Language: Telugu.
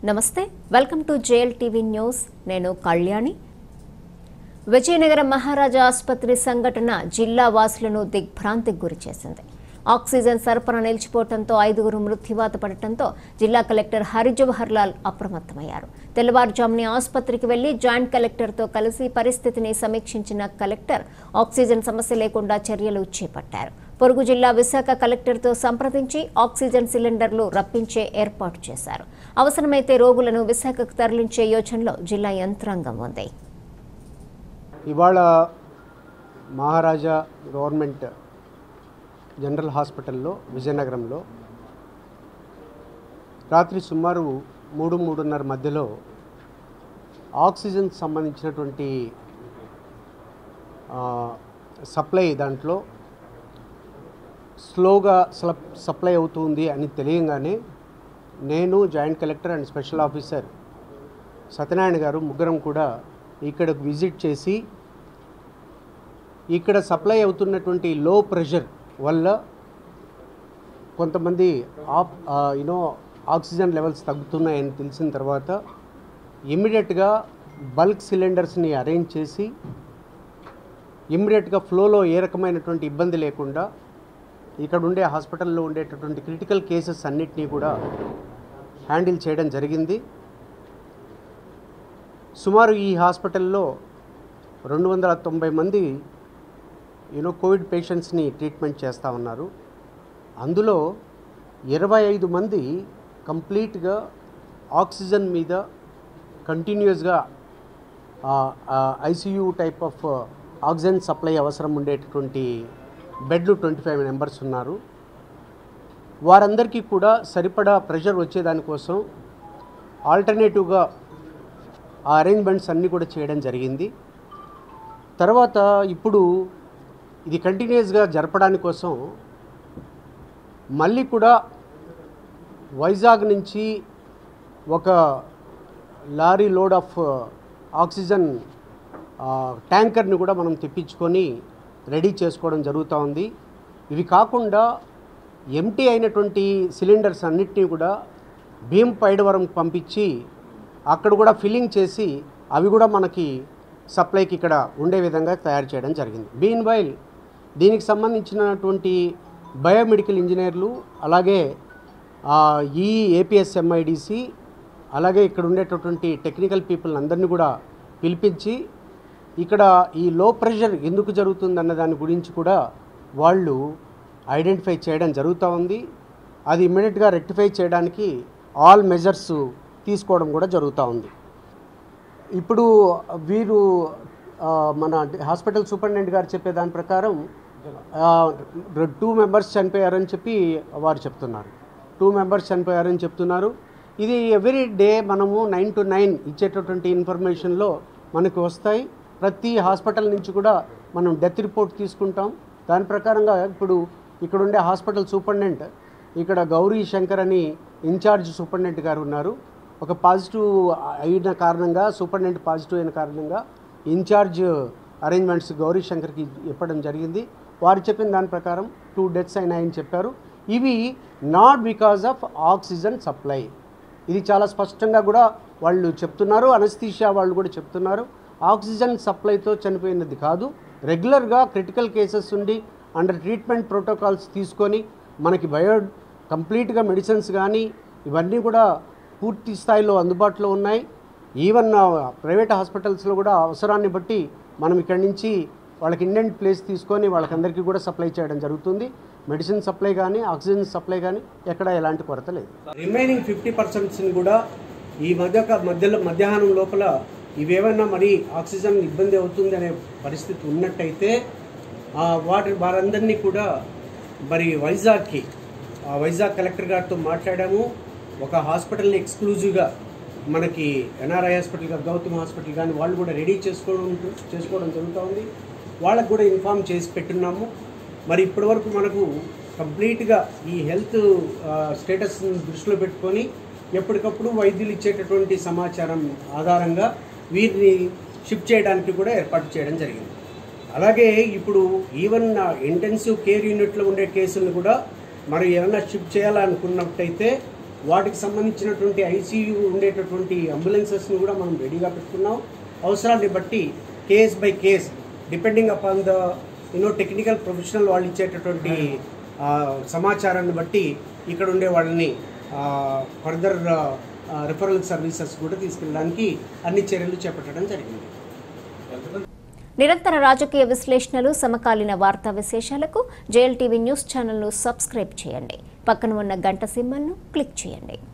నమస్తే welcome to JL TV news నేను కళ్యాణి విజయనగరం మహారాజా ఆసుపత్రి సంఘటన జిల్లా వాసులను దిగ్భ్రాంతికి గురిచేసింది ఆక్సిజన్ సరఫరా నిలిచిపోవడంతో ఐదుగురు మృత్యువాత పడటంతో జిల్లా కలెక్టర్ హరిజవహర్ లాల్ అప్రమత్తమయ్యారు తెల్లవారుజామునే ఆసుపత్రికి వెళ్లి జాయింట్ కలెక్టర్తో కలిసి పరిస్థితిని సమీక్షించిన కలెక్టర్ ఆక్సిజన్ సమస్య లేకుండా చర్యలు చేపట్టారు పొరుగు జిల్లా విశాఖ కలెక్టర్తో సంప్రదించి ఆక్సిజన్ సిలిండర్లు రప్పించే ఏర్పాటు చేశారు అవసరమైతే రోగులను విశాఖకు తరలించే యోచనలో జిల్లా యంత్రాంగం ఉంది ఇవాళ మహారాజా గవర్నమెంట్ జనరల్ హాస్పిటల్లో విజయనగరంలో రాత్రి సుమారు మూడు మూడున్నర మధ్యలో ఆక్సిజన్ సంబంధించినటువంటి ఆ, సప్లై దాంట్లో స్లోగా స్లప్ సప్లై అవుతుంది అని తెలియంగానే నేను joint collector and special officer Satyanarayana garu ముగ్గురం కూడా ఇక్కడకు విజిట్ చేసి ఇక్కడ సప్లై అవుతున్నటువంటి లో ప్రెషర్ వల్ల కొంతమంది ఆప్ యూనో ఆక్సిజన్ లెవెల్స్ తగ్గుతున్నాయని తెలిసిన తర్వాత ఇమ్మీడియట్గా బల్క్ సిలిండర్స్ని అరేంజ్ చేసి ఇమ్మీడియట్గా ఫ్లోలో ఏ రకమైనటువంటి ఇబ్బంది లేకుండా ఇక్కడ ఉండే హాస్పిటల్లో ఉండేటటువంటి క్రిటికల్ కేసెస్ అన్నిటినీ కూడా హ్యాండిల్ చేయడం జరిగింది సుమారు ఈ హాస్పిటల్లో రెండు వందల తొంభై మంది యూనో కోవిడ్ పేషెంట్స్ని ట్రీట్మెంట్ చేస్తూ ఉన్నారు అందులో ఇరవై ఐదు మంది కంప్లీట్గా ఆక్సిజన్ మీద కంటిన్యూస్గా ICU type of oxygen supply అవసరం ఉండేటటువంటి బెడ్లు ట్వంటీ ఫైవ్ మెంబర్స్ ఉన్నారు వారందరికీ కూడా సరిపడా ప్రెషర్ వచ్చేదానికోసం ఆల్టర్నేటివ్గా ఆ అరేంజ్మెంట్స్ అన్నీ కూడా చేయడం జరిగింది తర్వాత ఇప్పుడు ఇది కంటిన్యూస్గా జరపడానికి కోసం మళ్ళీ కూడా వైజాగ్ నుంచి ఒక లారీ లోడ్ ఆఫ్ ఆక్సిజన్ ఆ, ట్యాంకర్ని కూడా మనం తెప్పించుకొని రెడీ చేసుకోవడం జరుగుతూ ఉంది ఇవి కాకుండా ఎంటీ అయినటువంటి సిలిండర్స్ అన్నిటినీ కూడా భీం పైడవరం పంపించి అక్కడ కూడా ఫిల్లింగ్ చేసి అవి కూడా మనకి సప్లైకి ఇక్కడ ఉండే విధంగా తయారు చేయడం జరిగింది బీన్ వైల్ దీనికి సంబంధించినటువంటి బయోమెడికల్ ఇంజనీర్లు అలాగే ఆ, ఈ ఏపీఎస్ ఎంఐడిసి అలాగే ఇక్కడ ఉండేటటువంటి టెక్నికల్ పీపుల్ అందరినీ కూడా పిలిపించి ఇక్కడ ఈ లో ప్రెషర్ ఎందుకు జరుగుతుంది అన్న దాని గురించి కూడా వాళ్ళు ఐడెంటిఫై చేయడం జరుగుతూ ఉంది అది ఇమ్మీడియట్గా రెక్టిఫై చేయడానికి ఆల్ మెజర్స్ తీసుకోవడం కూడా జరుగుతూ ఉంది ఇప్పుడు వీరు ఆ, మన హాస్పిటల్ సూపరింటెండెంట్ గారు చెప్పే దాని ప్రకారం టూ మెంబర్స్ చనిపోయారని చెప్పి వారు చెప్తున్నారు టూ మెంబర్స్ చనిపోయారని చెప్తున్నారు ఇది ఎవ్రీ డే మనము నైన్ టు నైన్ ఇచ్చేటటువంటి ఇన్ఫర్మేషన్లో మనకు వస్తాయి ప్రతి హాస్పిటల్ నుంచి కూడా మనం డెత్ రిపోర్ట్ తీసుకుంటాం దాని ప్రకారంగా ఇప్పుడు ఇక్కడ ఉండే హాస్పిటల్ సూపరింటెండెంట్ ఇక్కడ గౌరీ శంకర్ అని ఇన్ఛార్జ్ సూపరింటెండెంట్ గారు ఉన్నారు ఒక పాజిటివ్ అయిన కారణంగా సూపరింటెండెంట్ పాజిటివ్ అయిన కారణంగా ఇన్ఛార్జ్ అరేంజ్మెంట్స్ గౌరీ శంకర్కి ఇవ్వడం జరిగింది వారు చెప్పిన దాని ప్రకారం టూ డెత్స్ అయినాయని చెప్పారు ఇవి not because of oxygen supply ఇది చాలా స్పష్టంగా కూడా వాళ్ళు చెప్తున్నారు అనస్థీషియా వాళ్ళు కూడా చెప్తున్నారు ఆక్సిజన్ సప్లైతో చనిపోయినది కాదు రెగ్యులర్గా క్రిటికల్ కేసెస్ ఉండి అండర్ ట్రీట్మెంట్ ప్రోటోకాల్స్ తీసుకొని మనకి బయో కంప్లీట్గా మెడిసిన్స్ కానీ ఇవన్నీ కూడా పూర్తి స్థాయిలో అందుబాటులో ఉన్నాయి ఈవెన్ ప్రైవేట్ హాస్పిటల్స్లో కూడా అవసరాన్ని బట్టి మనం ఇక్కడి నుంచి వాళ్ళకి ఇండెంట్ ప్లేస్ తీసుకొని వాళ్ళకందరికీ కూడా సప్లై చేయడం జరుగుతుంది మెడిసిన్ సప్లై కానీ ఆక్సిజన్ సప్లై కానీ ఎక్కడ ఎలాంటి కొరత లేదు రిమైనింగ్ ఫిఫ్టీ పర్సెంట్స్ని కూడా ఈ మధ్య మధ్యలో మధ్యాహ్నం లోపల ఇవేమన్నా మరి ఆక్సిజన్ ఇబ్బంది అవుతుంది అనే పరిస్థితి ఉన్నట్టయితే ఆ, వాటి వారందరినీ కూడా మరి వైజాగ్కి ఆ వైజాగ్ కలెక్టర్ గారితో మాట్లాడాము ఒక హాస్పిటల్ని ఎక్స్క్లూజివ్గా మనకి ఎన్ఆర్ఐ హాస్పిటల్ కానీ గౌతమ్ హాస్పిటల్ కానీ వాళ్ళు కూడా రెడీ చేసుకోవడం చేసుకోవడం జరుగుతూ ఉంది వాళ్ళకు కూడా ఇన్ఫామ్ చేసి పెట్టున్నాము మరి ఇప్పటివరకు మనకు కంప్లీట్గా ఈ హెల్త్ స్టేటస్ దృష్టిలో పెట్టుకొని ఎప్పటికప్పుడు వైద్యులు ఇచ్చేటటువంటి సమాచారం ఆధారంగా వీరిని షిఫ్ట్ చేయడానికి కూడా ఏర్పాటు చేయడం జరిగింది అలాగే ఇప్పుడు ఈవెన్ ఇంటెన్సివ్ కేర్ యూనిట్లో ఉండే కేసులను కూడా మరి ఏమైనా షిఫ్ట్ చేయాలనుకున్నట్టయితే వాటికి సంబంధించినటువంటి ఐసీయూ ఉండేటటువంటి అంబులెన్సెస్ని కూడా మనం రెడీగా పెట్టుకున్నాం అవసరాన్ని బట్టి case by case depending upon the you know technical professional వాళ్ళు ఇచ్చేటటువంటి ఆ, సమాచారాన్ని బట్టి ఇక్కడ ఉండే వాళ్ళని ఫర్దర్ రిఫరల్ సర్వీసెస్ కూడా తీసుకెళ్ళడానికి అన్ని చర్యలు చేపట్టడం జరిగింది నిరంతర రాజకీయ విశ్లేషణలు సమకాలీన వార్తా విశేషాలకు జేఎల్ టీవీ న్యూస్ ఛానల్ను సబ్స్క్రైబ్ చేయండి పక్కన ఉన్న గంట సింబల్ను క్లిక్ చేయండి